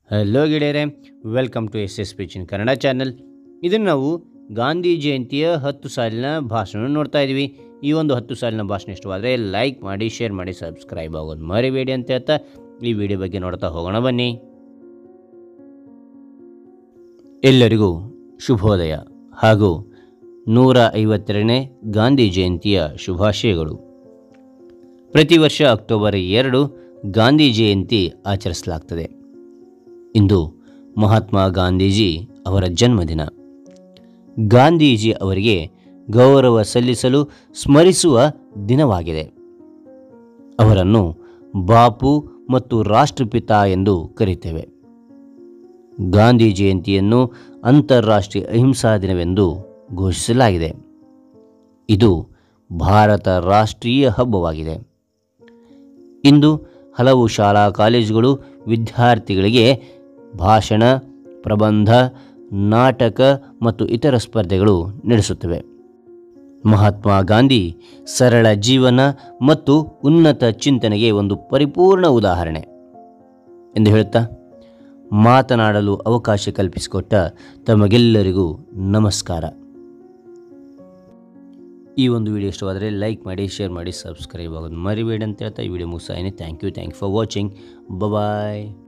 hello ಗೆಳೆಯರೆ welcome to S S ಪಿಚಿನ್ Kannada channel ಇದನ್ನು ನಾವು ಗಾಂಧಿ ಜಯಂತಿಯ ಹತ್ತು ಸಾಲಿನ ಭಾಷಣ ನೋಡ್ತಾ ಇದ್ದೀವಿ ಈ ಒಂದು ಹತ್ತು ಸಾಲಿನ ಭಾಷಣ ಇಷ್ಟವಾದರೆ ಲೈಕ್ ಮಾಡಿ ಶೇರ್ ಮಾಡಿ ಸಬ್ಸ್ಕ್ರೈಬ್ ಆಗೋದು ಮರಿಬೇಡಿ ಅಂತ ಹೇಳ್ತಾ ಈ ವಿಡಿಯೋ ಬಗ್ಗೆ ನೋಡ್ತಾ ಹೋಗೋಣ ಬನ್ನಿ ಎಲ್ಲರಿಗೂ ಶುಭೋದಯ ಹಾಗೂ ನೂರ ಐವತ್ತೆರಡನೇ ಗಾಂಧಿ ಜಯಂತಿಯ ಶುಭಾಶಯಗಳು ಪ್ರತಿ ವರ್ಷ ಅಕ್ಟೋಬರ್ ಎರಡು ಗಾಂಧಿ ಜಯಂತಿ ಆಚರಿಸಲಾಗ್ತದೆ ಇಂದು ಮಹಾತ್ಮ ಗಾಂಧೀಜಿ ಅವರ ಜನ್ಮದಿನ ಗಾಂಧೀಜಿ ಅವರಿಗೆ ಗೌರವ ಸಲ್ಲಿಸಲು ಸ್ಮರಿಸುವ ದಿನವಾಗಿದೆ ಅವರನ್ನು ಬಾಪು ಮತ್ತು ರಾಷ್ಟ್ರಪಿತ ಎಂದು ಕರೆಯುತ್ತೇವೆ ಗಾಂಧಿ ಜಯಂತಿಯನ್ನು ಅಂತಾರಾಷ್ಟ್ರೀಯ ಅಹಿಂಸಾ ದಿನವೆಂದು ಘೋಷಿಸಲಾಗಿದೆ ಇದು ಭಾರತ ರಾಷ್ಟ್ರೀಯ ಹಬ್ಬವಾಗಿದೆ ಇಂದು ಹಲವು ಶಾಲಾ ಕಾಲೇಜುಗಳು ವಿದ್ಯಾರ್ಥಿಗಳಿಗೆ ಭಾಷಣ ಪ್ರಬಂಧ ನಾಟಕ ಮತ್ತು ಇತರ ಸ್ಪರ್ಧೆಗಳು ನಡೆಸುತ್ತವೆ ಮಹಾತ್ಮ ಗಾಂಧಿ ಸರಳ ಜೀವನ ಮತ್ತು ಉನ್ನತ ಚಿಂತನೆಗೆ ಒಂದು ಪರಿಪೂರ್ಣ ಉದಾಹರಣೆ ಎಂದು ಹೇಳುತ್ತಾ ಮಾತನಾಡಲು ಅವಕಾಶ ಕಲ್ಪಿಸಿಕೊಟ್ಟ ತಮಗೆಲ್ಲರಿಗೂ ನಮಸ್ಕಾರ ಈ ಒಂದು ವಿಡಿಯೋ ಇಷ್ಟವಾದರೆ ಲೈಕ್ ಮಾಡಿ ಶೇರ್ ಮಾಡಿ ಸಬ್ಸ್ಕ್ರೈಬ್ ಆಗೋದು ಮರಿಬೇಡಿ ಅಂತ ಹೇಳ್ತಾ ಈ ವಿಡಿಯೋ ಮುಗಿಸಾಯಿನಿ thank you thank you for watching bye